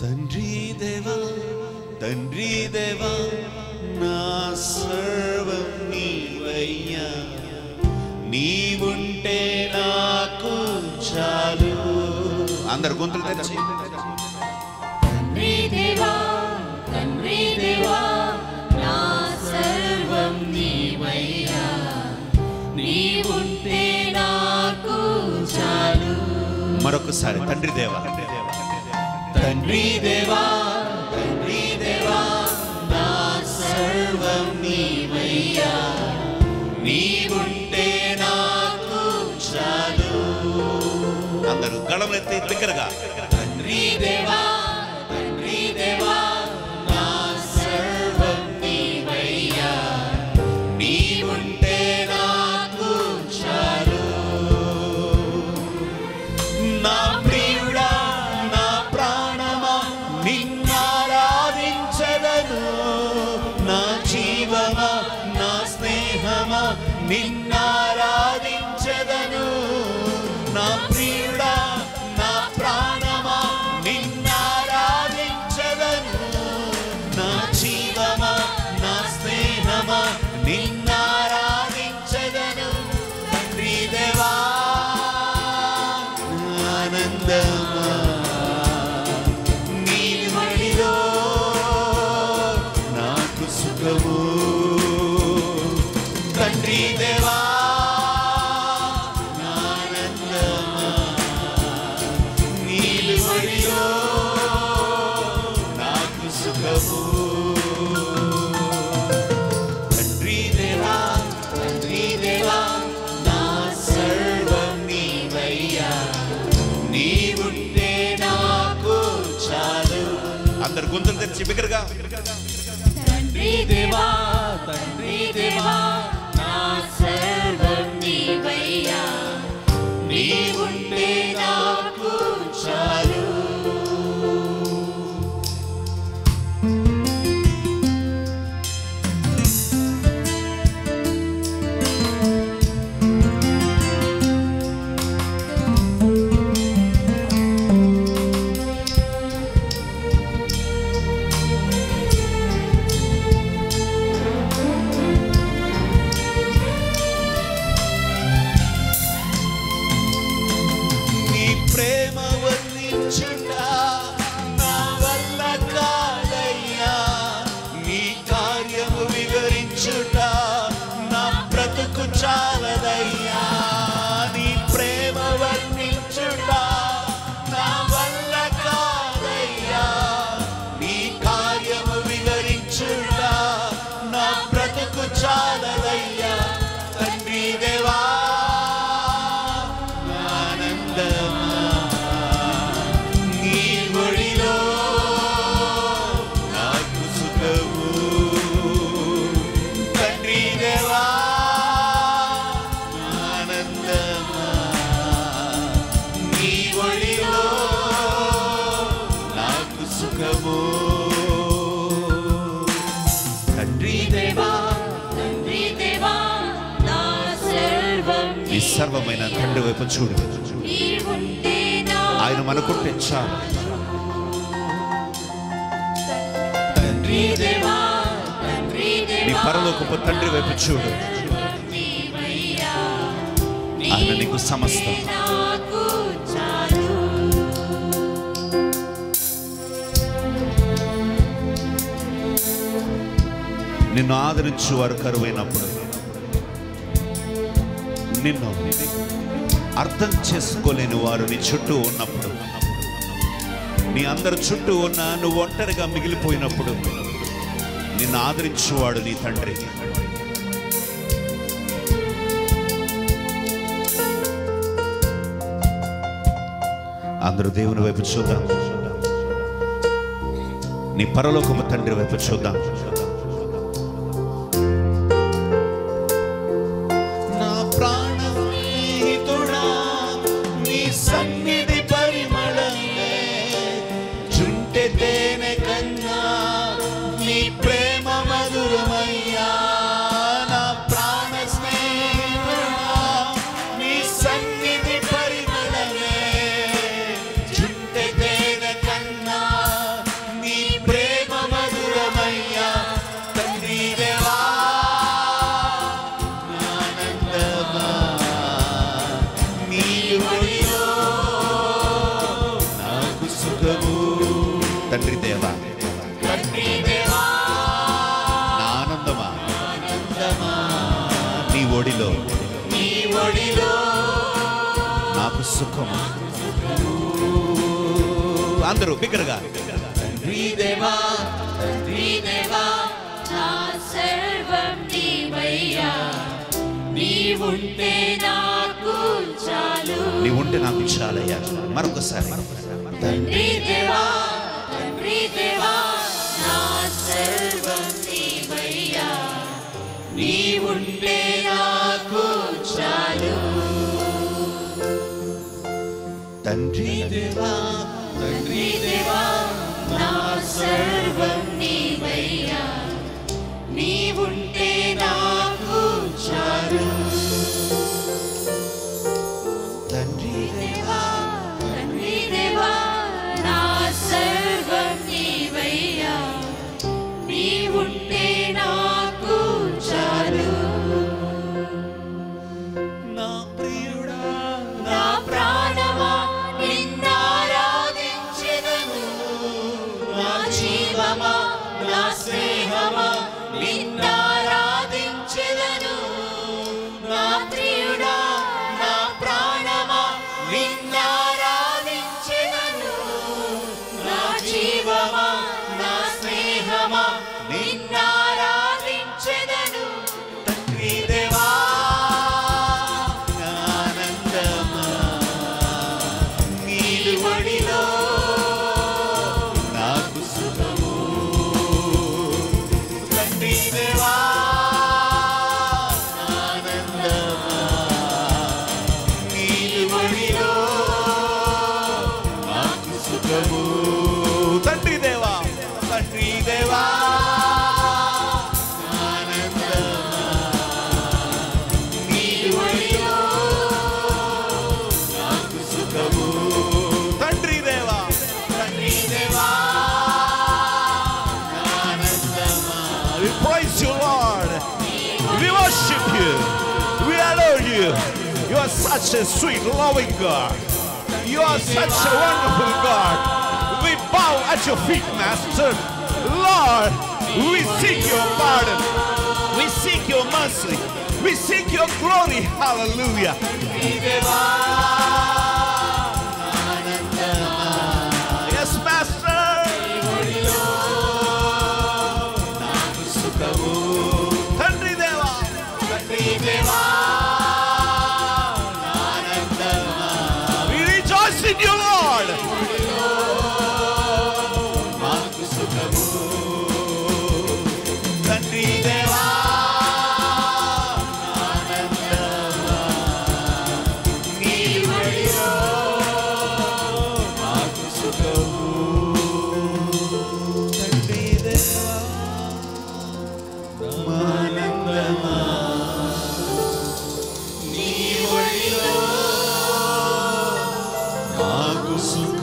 తండ్రి దేవా తండ్రి దేవా నా సర్వం నీవయ్యా నీవుంటే నాకు చాలు అందరు గొంతులు తెచ్చి తండ్రి దేవా తండ్రి దేవా నా సర్వం నీవయ్యా నీవుంటే నాకు చాలు మరొకసారి తండ్రి దేవా తండ్రి దేవా తండ్రి దేవా నా సర్వం నీవయ్యా నీవుంటే నాకు చాలు అందరూ గళమెత్తి దగ్గరగా తండ్రి దేవా తండ్రి దేవా నా సర్వం నీవయ్యా నీవుంటే నాకు చాలు నా ప్రియుడా నా ప్రాణమా నిన్నారాధించదను నా జీవమా నా స్నేహమా నిన్నారాధించదను నా ప్రియుడా నా ప్రాణమా నిన్నారాధించదను నా జీవమా నా స్నేహమా నిన్నారాధించదను తండ్రి దేవా ఆనందమా నీ మడిలో నాకు సుఖము తండ్రి దేవా ఆనందమా నీ మడిలో నాకు సుఖము తండ్రి దేవా తండ్రి దేవా నా సర్వం నీవయ్యా నీవుంటే నాకు చాలు అందరు గొంతులు తెరిచి బిగ్గరగా తండ్రి దేవా తండ్రి దేవా నా సర్వం నీవయ్యా నీవుంటే నాకు చాలు నీ ప్రేమ వర్ణించుట నా వల్ల కాదయ్యా నీ కార్యము వివరించుట నా బ్రతుకు చాలదయ్యా నీ ప్రేమ వర్ణించుట నా వల్ల కాదయ్యా నీ కార్యము వివరించుట నా బ్రతుకు చాలదయ్యా తండ్రి దేవా ఆనందమా నీ ఒడిలో నాకు సుఖము తండ్రి దేవా ఆనందమా నీ ఒడిలో నాకు సుఖము తండ్రి దేవా తండ్రి దేవా నా సర్వం నీ సర్వమైన తండ్రి వైపు చూడు నీవుంటే ఆయన మనకుంటే చాలు తండ్రి దేవా తండ్రి నీ దేవా పరలోకపు తండ్రి వైపు చూడు నీవయ్యా ఆయన నీకు సమస్తం నాకు చాలు నిన్ను ఆదరించు వారు కరువైనప్పుడు నిన్ను అర్థం చేసుకోలేని వారు నీ చుట్టూ ఉన్నప్పుడు నీ అందరి చుట్టూ ఉన్న నువ్వు ఒంటరిగా మిగిలిపోయినప్పుడు నిన్ను ఆదరించువాడు నీ తండ్రి అందరూ దేవుని వైపు చూద్దాం నీ పరలోకము తండ్రి వైపు చూద్దాం నా ప్రాణ స్నేహితుడా నీ సన్నిధి పరిమళమే చుంటె తేనె కన్నా నీ ప్రేమ మధురమయ్యా నా ప్రాణ స్నేహితుడా నీ సన్నిధి పరిమళమే చుంటె తేనె కన్నా తండ్రి దేవా తండ్రి దేవా నా ఆనందమా నీ ఒడిలో నీ ఒడిలో నాకు సుఖము అందరూ బిగ్గరగా తండ్రి దేవా తండ్రి దేవా నా సర్వం నీవయ్యా నీవుంటే నాకు చాలు నీ ఉంటే నాకు చాలయ్యా మరొకసారి తండ్రి దేవా తండ్రి దేవా నా సర్వం నీవయ్యా నీవుంటే నాకు చాలు తండ్రి దేవా తండ్రి దేవా నా సర్వం నీవయ్యా నీవుంటే నాకు చాలు తండ్రి దేవా తండ్రి దేవా నా సర్వం నీవయ్యా నీవుంటే నాకు చాలు నా ప్రియుడా నా ప్రాణమా నిన్నారాధించెదను నా జీవమా నా స్నేహమా నిన్నారాధించెదను నా ప్రియుడా నా ప్రాణమా నిన్నారాధించెదను నా జీవమా నా స్నేహమా నిన్నారాధించెదను తండ్రి దేవా ఆనందమా నీలి ఒడిలో నాకు సుఖము తండ్రి దేవా ఆనందమా నీలి ఒడిలో నాకు సుఖము తండ్రి దేవా తండ్రి దేవా ఆనందమా నీలి ఒడిలో నాకు సుఖము తండ్రి దేవా తండ్రి దేవా ఆనందమా We praise you Lord We worship you We adore you You are such a sweet loving God You are such a wonderful God We bow at your feet Master Lord we seek your pardon we seek your mercy. We seek your glory. Hallelujah. Yes, Master. తండ్రి దేవా తండ్రి దేవా We rejoice in you, Lord. తండ్రి దేవా నీ ఒడిలో నాకు సుఖము. తండ్రి దేవా ఆనందమా నీ ఒడిలో నాకు సుఖము